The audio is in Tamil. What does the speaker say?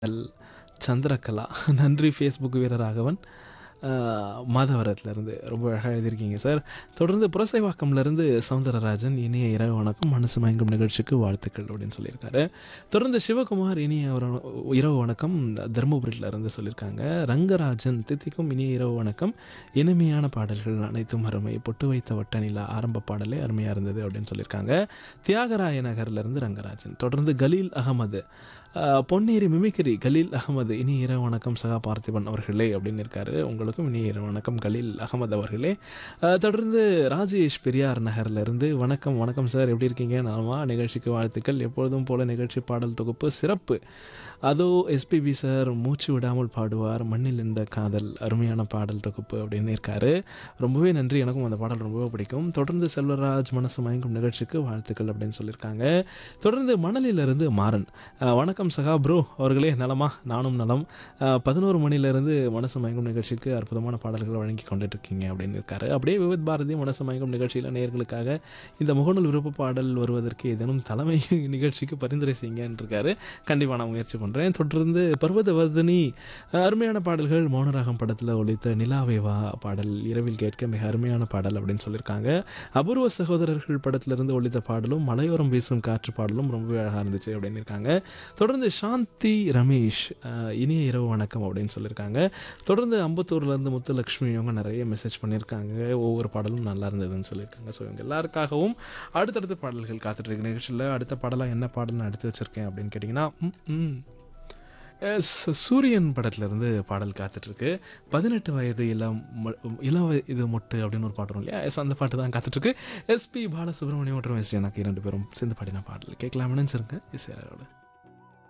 எல் சந்திரகலா நன்றி ஃபேஸ்புக் வீரர் ராகவன் மாதவரத்துலேருந்து ரொம்ப அழகாக எழுதியிருக்கீங்க சார் தொடர்ந்து புரசைவாக்கம்லேருந்து சவுந்தரராஜன் இனிய இரவு வணக்கம் மனசு மயங்கும் நிகழ்ச்சிக்கு வாழ்த்துக்கள் அப்படின்னு சொல்லியிருக்காரு தொடர்ந்து சிவகுமார் இனிய ஒரு இரவு வணக்கம் தருமபுரியிலேருந்து சொல்லியிருக்காங்க ரங்கராஜன் தித்திக்கும் இனிய இரவு வணக்கம் இனிமையான பாடல்கள் அனைத்தும் அருமை பொட்டு வைத்த வட்ட நிலா ஆரம்ப பாடலே அருமையாக இருந்தது அப்படின்னு சொல்லியிருக்காங்க தியாகராய நகர்லேருந்து ரங்கராஜன் தொடர்ந்து கலீல் அகமது அஹ், பொன்னேரி மிமிக்ரி கலீல் அகமது இனி இரவு வணக்கம் சகா பார்த்திபன் அவர்களே அப்படின்னு இருக்காரு உங்களுக்கும் இனி இரவு வணக்கம் கலீல் அகமது அவர்களே அஹ், தொடர்ந்து ராஜேஷ் பெரியார் நகர்லேருந்து வணக்கம் வணக்கம் சார் எப்படி இருக்கீங்க நாமா நிகழ்ச்சிக்கு வாழ்த்துக்கள் எப்பொழுதும் போல நிகழ்ச்சி பாடல் தொகுப்பு சிறப்பு அதோ எஸ்பிபி சார் மூச்சு விடாமல் பாடுவார் மண்ணில் இந்த காதல் அருமையான பாடல் தொகுப்பு அப்படின்னு இருக்காரு ரொம்பவே நன்றி எனக்கும் அந்த பாடல் ரொம்பவே பிடிக்கும் தொடர்ந்து செல்வராஜ் மனசு மயங்கும் நிகழ்ச்சிக்கு வாழ்த்துக்கள் அப்படின்னு சொல்லியிருக்காங்க தொடர்ந்து மணலிலிருந்து மாறன் அஹ், வணக்கம் சகா ப்ரோ அவர்களே நலமா நானும் நலம் அஹ், பதினோரு மணிலேருந்து மனசு மயங்கும் நிகழ்ச்சிக்கு அற்புதமான பாடல்களை வழங்கி கொண்டுட்டு இருக்கீங்க அப்படின்னு இருக்காரு அப்படியே விவித் பாரதி மனசு மயங்கும் நிகழ்ச்சியில் நேயர்களுக்காக இந்த முகநூல் விருப்ப பாடல் வருவதற்கு ஏதேனும் தலைமை நிகழ்ச்சிக்கு பரிந்துரை செய்யுங்கன்னு இருக்காரு கண்டிப்பாக நான் முயற்சி பண்ணுறேன் தொடர்ந்து பர்வதவர்தினி அஹ், அருமையான பாடல்கள் மௌனராகம் படத்தில் ஒலித்த நிலாவே வா பாடல் இரவில் கேட்க மிக அருமையான பாடல் அப்படின்னு சொல்லியிருக்காங்க அபூர்வ சகோதரர்கள் படத்திலிருந்து ஒலித்த பாடலும் மலையோரம் வீசும் காற்று பாடலும் ரொம்பவே அழகாக இருந்துச்சு அப்படின்னு இருக்காங்க தொடர்ந்து சாந்தி ரமேஷ் அஹ், இனிய இரவு வணக்கம் அப்படின்னு சொல்லியிருக்காங்க தொடர்ந்து அம்பத்தூர்லேருந்து முத்துலக்ஷ்மி இவங்க நிறைய மெசேஜ் பண்ணியிருக்காங்க ஒவ்வொரு பாடலும் நல்லா இருந்ததுன்னு சொல்லியிருக்காங்க ஸோ இவங்க எல்லாருக்காகவும் அடுத்தடுத்த பாடல்கள் காத்துட்ருக்கு நிகழ்ச்சியில் அடுத்த பாடலாக என்ன பாடல் நான் எடுத்து வச்சுருக்கேன் அப்படின்னு கேட்டிங்கன்னா ம், ம். எஸ் சூரியன் படத்துலேருந்து பாடல் காத்துட்ருக்கு பதினெட்டு வயது இளம் ம- இளம் வய- இது மொட்டு அப்படின்னு ஒரு பாட்டு வரும் இல்லையா எஸ் அந்த பாட்டு தான் காத்துட்ருக்கு எஸ்பி பாலசுப்ரமணியம் மற்றும் எஸ் எனக்கு இரண்டு பேரும் சேர்ந்து பாடின பாடல் கேட்கலாம்னு நினச்சிருக்கேன் எஸ் யாரோட